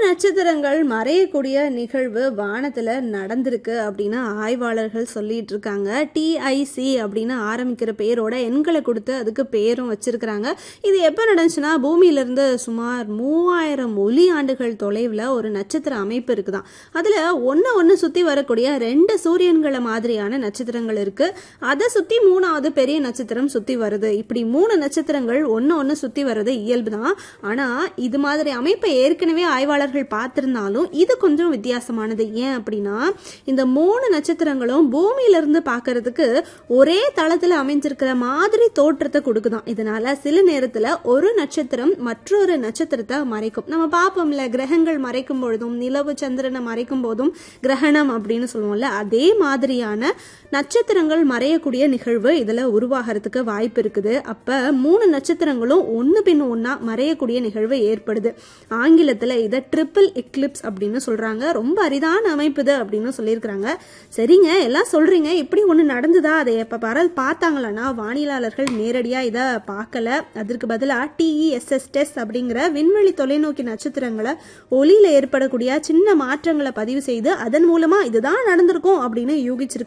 நட்சத்திரங்கள் மறையக்கூடிய நிகழ்வு வானத்துல நடந்திருக்கு அப்படின்னு ஆய்வாளர்கள் சொல்லிட்டு இருக்காங்க டிஐசி அப்படின்னு ஆரம்பிக்கிற பேரோட எண்களை கொடுத்து அதுக்கு பேரும் வச்சிருக்கிறாங்க இது எப்போ நடந்துச்சுன்னா பூமியிலிருந்து சுமார் மூவாயிரம் ஒளி ஆண்டுகள் தொலைவில் ஒரு நட்சத்திர அமைப்பு இருக்குதான் அதில் ஒன்று ஒன்று சுற்றி வரக்கூடிய ரெண்டு சூரியன்களை மாதிரியான நட்சத்திரங்கள் இருக்கு அதை சுற்றி மூணாவது பெரிய நட்சத்திரம் சுற்றி வருது இப்படி மூணு நட்சத்திரங்கள் ஒன்று ஒன்று சுற்றி வர்றது இயல்பு தான் ஆனால் இது மாதிரி அமைப்பை ஏற்கனவே ஆய்வாளர்கள் பார்த்திருந்தாலும் இது கொஞ்சம் வித்தியாசமானது ஏன் அப்படின்னா இந்த மூணு நட்சத்திரங்களும் பூமியிலிருந்து பார்க்கறதுக்கு ஒரே தளத்தில் அமைஞ்சிருக்கிற மாதிரி தோற்றத்தை கொடுக்குதாம் இதனால சில நேரத்தில் ஒரு நட்சத்திரம் மற்றொரு நட்சத்திரத்தை மறைக்கும் நம்ம பார்ப்போம்ல கிரகங்கள் மறைக்கும் பொழுதும் நிலவு சந்திரனை மறைக்கும் போதும் கிரகணம் அப்படின்னு சொல்லுவோம்ல அதே மாதிரியான நட்சத்திரங்கள் மறையக்கூடிய நிகழ்வு இதில் உருவாகிறதுக்கு வாய்ப்பு இருக்குது அப்போ மூணு நட்சத்திரங்களும் ஒன்று பின் ஒன்றா மறையக்கூடிய நிகழ்வு ஏற்படுது ஆங்கிலத்தில் இதை ட்ரிபிள் எக்லிப்ஸ் அப்படின்னு சொல்கிறாங்க ரொம்ப அரிதான அமைப்பு இது அப்படின்னு சொல்லியிருக்கிறாங்க சரிங்க எல்லாம் சொல்கிறீங்க இப்படி ஒன்று நடந்துதா அதை எப்போ பரல் பார்த்தாங்களான்னா வானிலாளர்கள் நேரடியாக இதை பார்க்கல அதற்கு பதிலாக டிஇஎஸ்எஸ் டெஸ்ட் அப்படிங்கிற விண்வெளி தொலைநோக்கி நட்சத்திரங்களை ஒளியில் ஏற்படக்கூடிய சின்ன மாற்றங்களை பதிவு செய்து அதன் மூலமாக இதுதான் நடந்திருக்கும் அப்படின்னு யூகிச்சிருக்காங்க